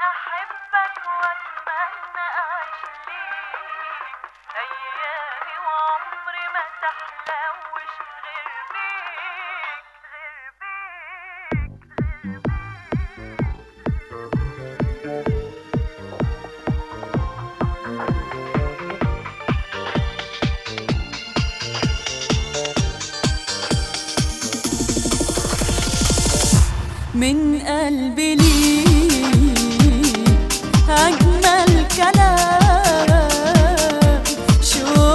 أحبك وأتمنى أعيش ليك أيامي وعمري ما تحلوش غير بيك غير بيك من قلبي ليك أجمل كلام شوق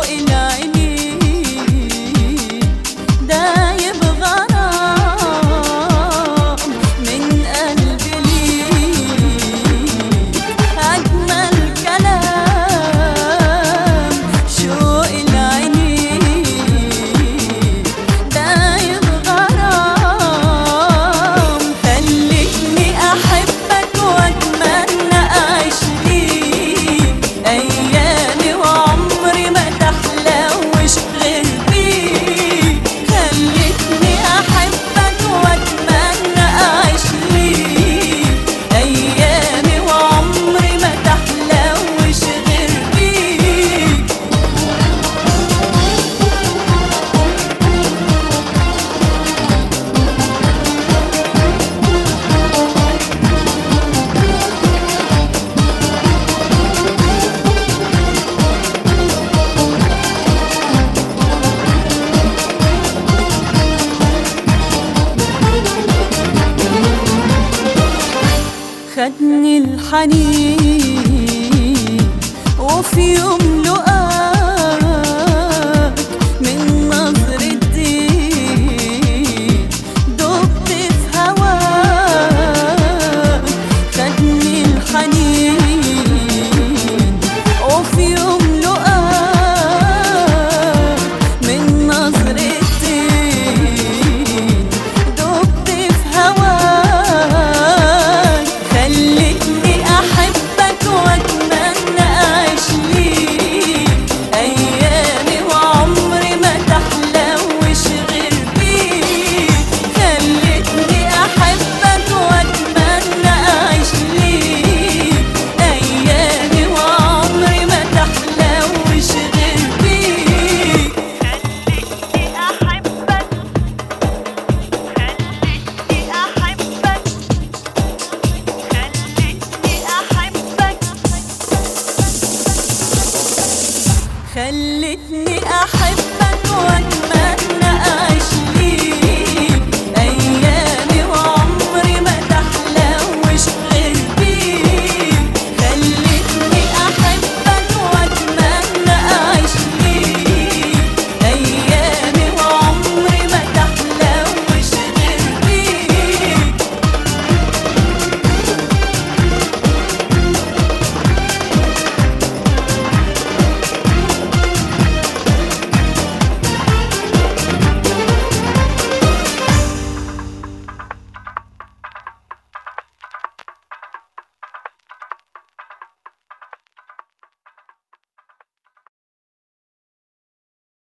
العينين دايب غرام من قلبي ليك أجمل كلام شوق العينين دايب غرام خلتني أحبك وأتمنى أعيش ليك أيامي وعمري ما تحلوش غير بيك خلتني أحبك وأتمنى أعيش ليك أيامي وعمري ما تحلوش غير بيك خدني الحنين وفي يوم لقى